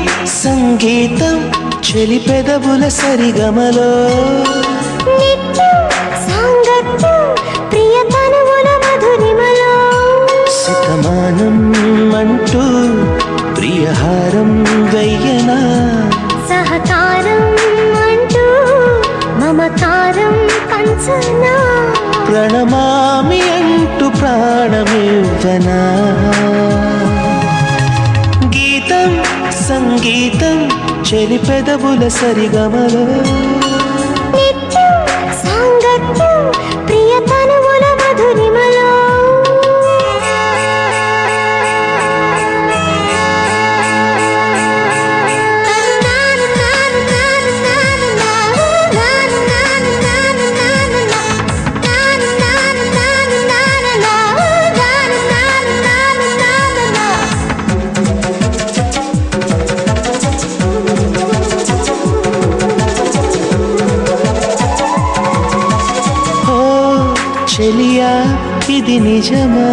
సంగీతం చెలి పెదవుల సరిగమలో నిత్యం సాంగత్యం ప్రియ తనువుల మధురిమలో శతమానం అంటూ ప్రియహారం వెయ్యనా సహకారం అంటూ మమకారం పంచనా ప్రణమామి అంటూ ప్రాణమివ్వనా గీతం సంగీతం చెలి పెదవుల సరిగమలో నిత్యం సాంగత్యం ప్రియ తనువుల మధురిమలో ఓ చెలియా ఇది నిజమా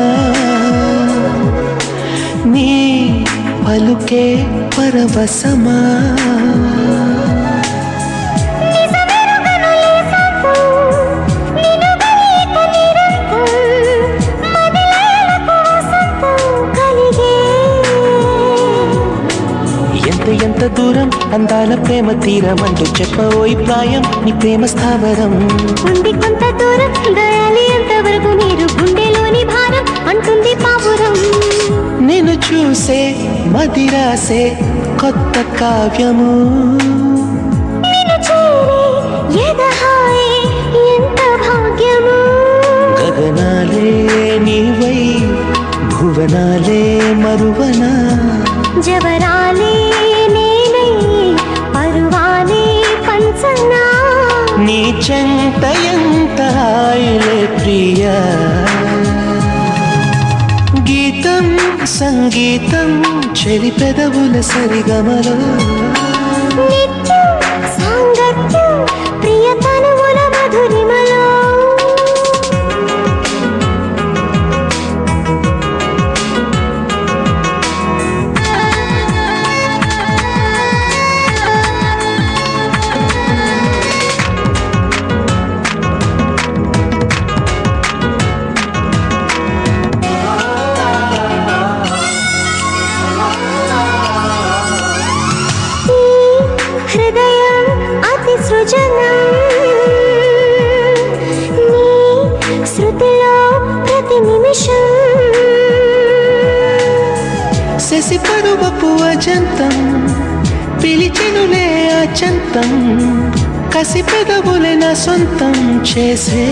నీ పలుకే పరవశమా ఎంత ఎంత దూరం అందాల ప్రేమ తీరం అంటూ చెప్పబోయి ప్రాయం నీ ప్రేమ స్థావరం ఉంది కొంత దూరం దయాలి ఎంతవరకు మీరు గుండెలోని భారం అంటుంది పావురం నేను చూసే మదిరాసే కొత్త కావ్యము నిన్ను చేరే ఎదహాయే ఎంత భాగ్యము గగనాలే నీవై భువనాలే మరువనా జవరాలే నేనై పరువాలే పంచనా నీ చెంత ఎంత హాయిలే ప్రియా గీతం సంగీతం చెలి పెదవుల సరిగమలో నిత్యం సాంగత్యం ప్రియ తనువుల మధురిమలో ఈ హృదయం అతి సృజనం నీ శృతిలో ప్రతి నిమిషం శశి పరువపు అజంతం పిలిచెనులే అచంతం కసి పెదవులే నా సొంతం చేసే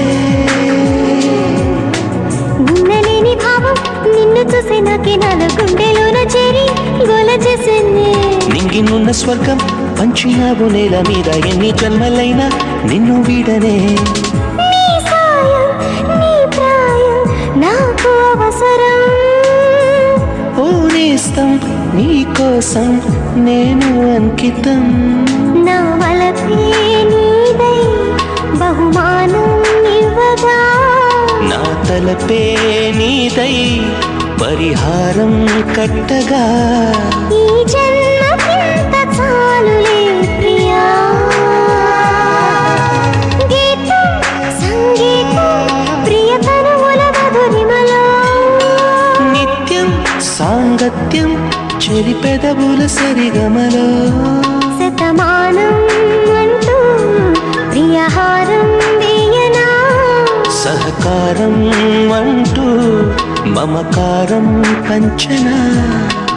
గుండెలేని భావం నిన్ను చూసి నాకే నాలో గుండెలోన చేరి గోల చేసింది నింగినున్న స్వర్గం పంచినావు నేల మీద ఎన్ని జన్మలైనా నిన్ను వీడనే నీ సాయం నీ ప్రాయం నాకు అవసరం ఓ నేస్తం నీ కోసం నేను అంకితం నా వలపే నీదై బహుమానం ఇవ్వగా నా తలపే నీదై పరిహారం కట్టగా ఈ జన్మకింత చాలులే ప్రియా గీతం సంగీతం ప్రియ తనువుల మధురిమలో నిత్యం సాంగత్యం చెరి పెదవుల సరిగమలో శతమానం అంటూ ప్రియహారం వేయనా సహకారం అంటూ మమకారం పంచనా